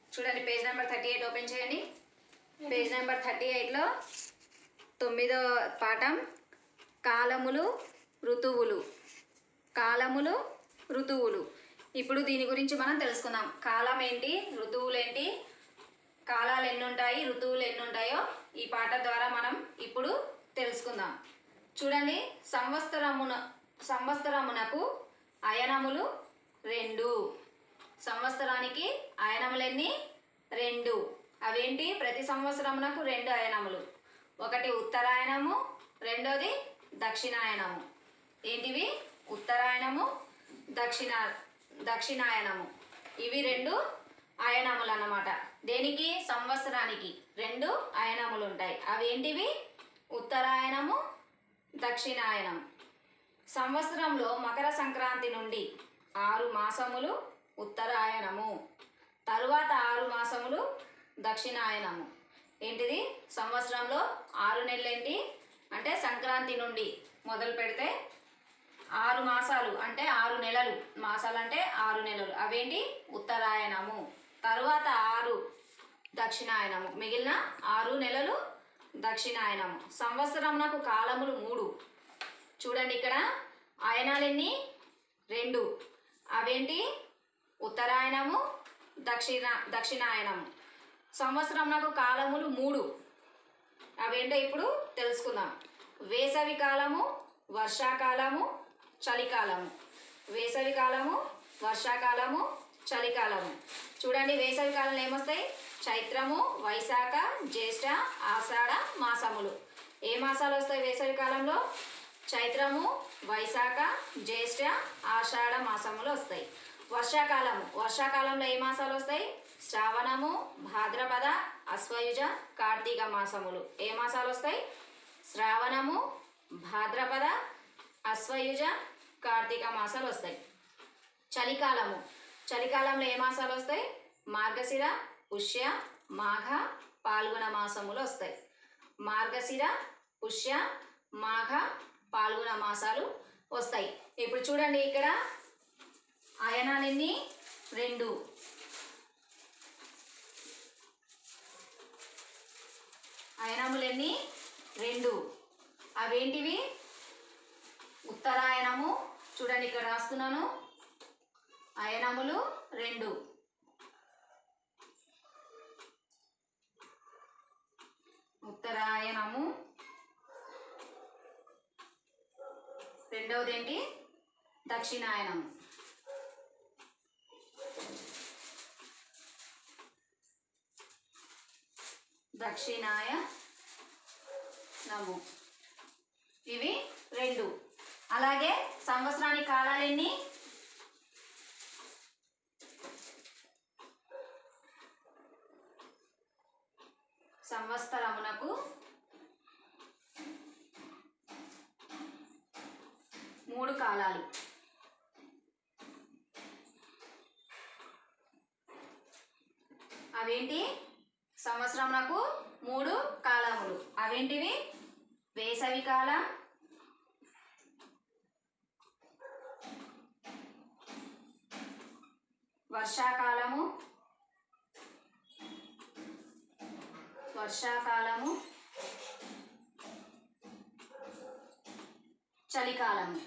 చూడండి page number thirty eight open చేయండి page number thirty ఎయిట్లో తొమ్మిదో పాఠం కాలములు ఋతువులు కాలములు ఋతువులు ఇప్పుడు దీని గురించి మనం తెలుసుకుందాం కాలం ఏంటి ఋతువులు ఏంటి కాలాలు ఎన్ని ఉంటాయి ఋతువులు ఎన్ని ఉంటాయో ఈ పాట ద్వారా మనం ఇప్పుడు తెలుసుకుందాం చూడండి సంవత్సరమున సంవత్సరమునకు అయనములు రెండు సంవత్సరానికి అయనములు ఎన్ని రెండు అవేంటి ప్రతి సంవత్సరమునకు రెండు అయనములు ఒకటి ఉత్తరాయణము రెండోది దక్షిణాయనము ఏంటివి ఉత్తరాయణము దక్షిణ దక్షిణాయనము ఇవి రెండు అయనములు అన్నమాట దేనికి సంవత్సరానికి రెండు అయనములు ఉంటాయి అవి ఏంటివి ఉత్తరాయణము దక్షిణాయనం సంవత్సరంలో మకర సంక్రాంతి నుండి ఆరు మాసములు ఉత్తరాయణము తరువాత ఆరు మాసములు దక్షిణాయనము ఏంటిది సంవత్సరంలో ఆరు నెలలేంటి అంటే సంక్రాంతి నుండి మొదలు పెడితే ఆరు మాసాలు అంటే ఆరు నెలలు మాసాలు అంటే ఆరు నెలలు అవేంటి ఉత్తరాయణము తరువాత ఆరు దక్షిణాయనము మిగిలిన ఆరు నెలలు దక్షిణాయనము సంవత్సరమునకు కాలములు మూడు చూడండి ఇక్కడ ఆయనాలు ఎన్ని రెండు అవేంటి ఉత్తరాయణము దక్షిణ దక్షిణాయనము సంవత్సరమునకు కాలములు మూడు అవేంటో ఇప్పుడు తెలుసుకుందాం వేసవి కాలము వర్షాకాలము చలికాలము వేసవి కాలము వర్షాకాలము చలికాలము చూడండి వేసవి కాలంలో ఏమొస్తాయి చైత్రము వైశాఖ జ్యేష్ఠ ఆషాఢ మాసములు ఏ మాసాలు వస్తాయి వేసవి కాలంలో చైత్రము వైశాఖ జ్యేష్ఠ ఆషాఢ మాసములు వస్తాయి వర్షాకాలము వర్షాకాలంలో ఏ మాసాలు వస్తాయి శ్రావణము భాద్రపద అశ్వయుజ కార్తీక మాసములు ఏ మాసాలు వస్తాయి శ్రావణము భాద్రపద అశ్వయుజ కార్తీక మాసాలు వస్తాయి చలికాలము చలికాలంలో ఏ మాసాలు వస్తాయి మార్గశిర పుష్య మాఘ పాల్గొన మాసములు వస్తాయి మార్గశిర పుష్య మాఘ పాల్గొన మాసాలు వస్తాయి ఇప్పుడు చూడండి ఇక్కడ అయనాలెన్ని రెండు అయనములెన్ని రెండు అవేంటివి ఉత్తరాయణము చూడండి ఇక్కడ రాస్తున్నాను అయనములు రెండు ఉత్తరాయణము రెండవది ఏంటి దక్షిణాయనము దక్షిణాయ నము ఇవి రెండు అలాగే సంవత్సరానికి కాలాలు ఎన్ని సంవత్సరమునకు మూడు కాలాలు అవేంటి సంవత్సరమునకు మూడు కాలములు అవేంటివి వేసవి కాలం వర్షాకాలము వర్షాకాలము చలికాలము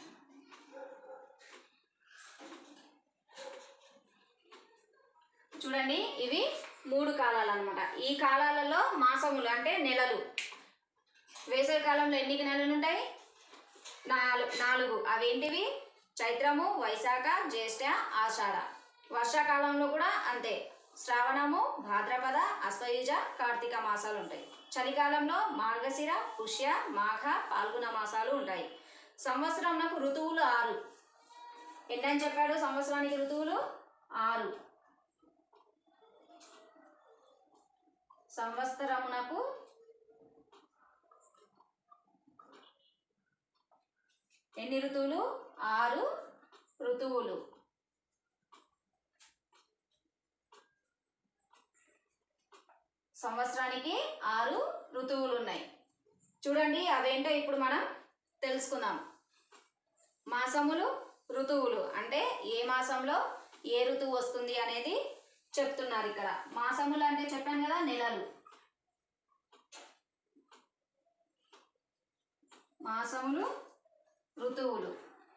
చూడండి ఇవి మూడు కాలాలు అనమాట ఈ కాలాలలో మాసములు అంటే నెలలు వేసవి కాలంలో ఎన్ని నెలలు ఉంటాయి నాలుగు నాలుగు అవేంటివి చైత్రము వైశాఖ జ్యేష్ఠ ఆషాఢ వర్షాకాలంలో కూడా అంతే శ్రావణము భాద్రపద అశ్వయుజ కార్తీక మాసాలు ఉంటాయి చలికాలంలో మార్గశిర పుష్య మాఘ పాల్గొన మాసాలు ఉంటాయి సంవత్సరంకు ఋతువులు ఆరు ఎన్నని చెప్పాడు సంవత్సరానికి ఋతువులు ఆరు సంవత్సరమునకు ఎన్ని ఋతువులు ఆరు ఋతువులు సంవత్సరానికి ఆరు ఋతువులు ఉన్నాయి చూడండి అవేంటో ఇప్పుడు మనం తెలుసుకుందాం మాసములు ఋతువులు అంటే ఏ మాసంలో ఏ ఋతువు వస్తుంది అనేది చెప్తున్నారు ఇక్కడ మాసములు అంటే చెప్పాను కదా నెలలు మాసములు ఋతువులు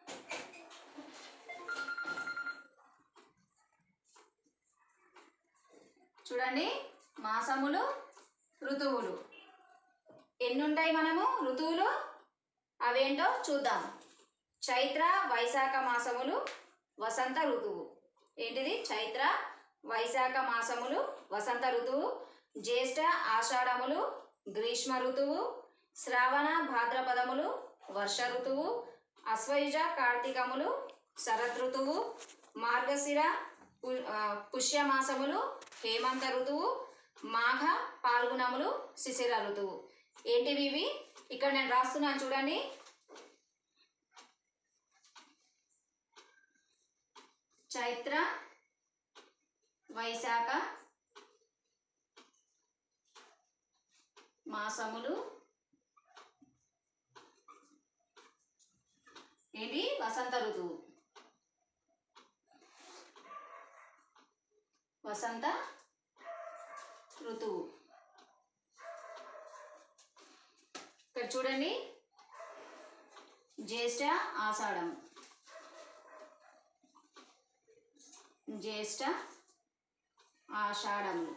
చూడండి మాసములు ఋతువులు ఎన్ని ఉంటాయి మనము ఋతువులు అవేంటో చూద్దాం చైత్ర వైశాఖ మాసములు వసంత ఋతువు ఏంటిది చైత్ర వైశాఖ మాసములు వసంత ఋతువు జ్యేష్ఠ ఆషాఢములు గ్రీష్మ ఋతువు శ్రావణ భాద్రపదములు వర్ష ఋతువు అశ్వయుజ కార్తీకములు శరద్ ఋతువు మార్గశిర పు- ఆ, పుష్యమాసములు హేమంత ఋతువు మాఘ పాల్గుణములు శిశిర ఋతువు ఏంటివి ఇవి ఇక్కడ నేను రాస్తున్నాను చూడండి చైత్ర వైశాఖ మాసములు ఏంటి వసంత ఋతువు వసంత ఋతువు ఇక్కడ చూడండి జ్యేష్ఠ ఆషాఢం జ్యేష్ఠ ఆషాఢములు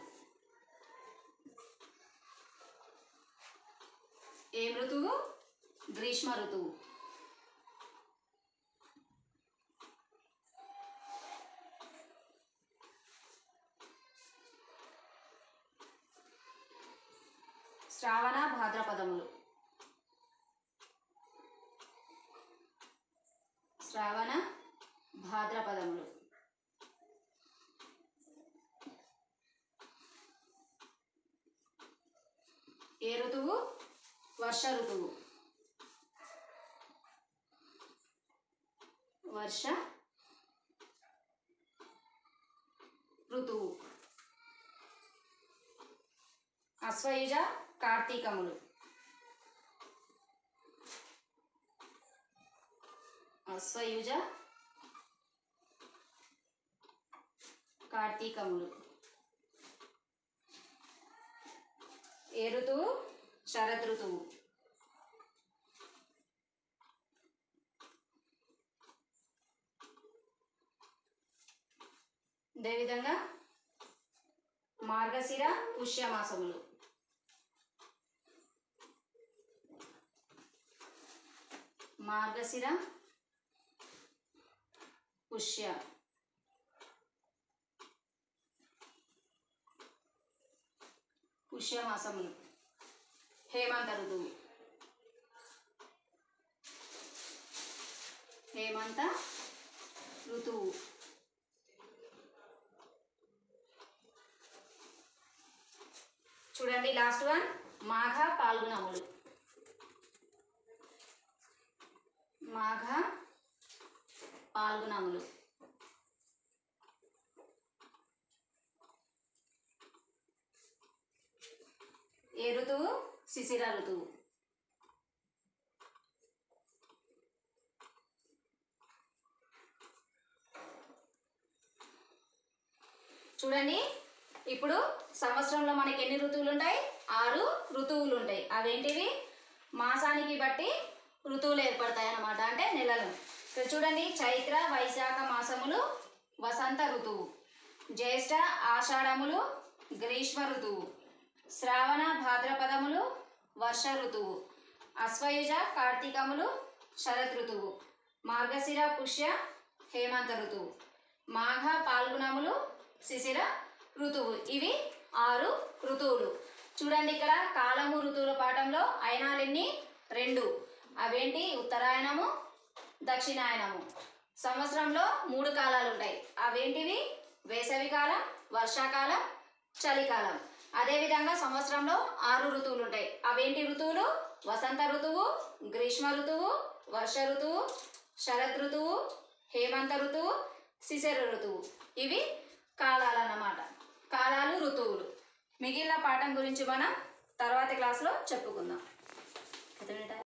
ఏం ఋతువు గ్రీష్మ ఋతువు శ్రావణ భాద్రపదములు శ్రావణ భాద్రపదములు ఏ ఋతువు వర్ష ఋతువు వర్ష ఋతువు అశ్వయుజ కార్తీకములు అశ్వయుజ కార్తీకములు ఏ ఋతువు శరద్ ఋతువు అదేవిధంగా మార్గశిర పుష్యమాసములు మార్గశిర పుష్య పుష్యమాసములు హేమంత ఋతువు హేమంత ఋతువు చూడండి లాస్ట్ వన్ మాఘ పాల్గొనములు మాఘ పాల్గొనములు ఏ ఋతువు శిశిర ఋతువు చూడండి ఇప్పుడు సంవత్సరంలో మనకి ఎన్ని ఋతువులు ఉంటాయి ఆరు ఋతువులు ఉంటాయి అవేంటివి మాసానికి బట్టి ఋతువులు ఏర్పడతాయి అన్నమాట అంటే నెలలు ఇక్కడ చూడండి చైత్ర వైశాఖ మాసములు వసంత ఋతువు జ్యేష్ఠ ఆషాఢములు గ్రీష్మ ఋతువు శ్రావణ భాద్రపదములు వర్ష ఋతువు అశ్వయుజ కార్తీకములు శరత్ ఋతువు మార్గశిర పుష్య హేమంత ఋతువు మాఘ పాల్గుణములు శిశిర ఋతువు ఇవి ఆరు ఋతువులు చూడండి ఇక్కడ కాలము ఋతువుల పాఠంలో అయనాలెన్ని రెండు అవేంటి ఉత్తరాయణము దక్షిణాయనము సంవత్సరంలో మూడు కాలాలు ఉంటాయి అవేంటివి వేసవికాలం వర్షాకాలం చలికాలం అదేవిధంగా సంవత్సరంలో ఆరు ఋతువులు ఉంటాయి అవేంటి ఋతువులు వసంత ఋతువు గ్రీష్మ ఋతువు వర్ష ఋతువు శరత్ ఋతువు హేమంత ఋతువు శిశిర ఋతువు ఇవి కాలాలు అన్నమాట కాలాలు ఋతువులు మిగిలిన పాఠం గురించి మనం తర్వాతి క్లాస్లో చెప్పుకుందాం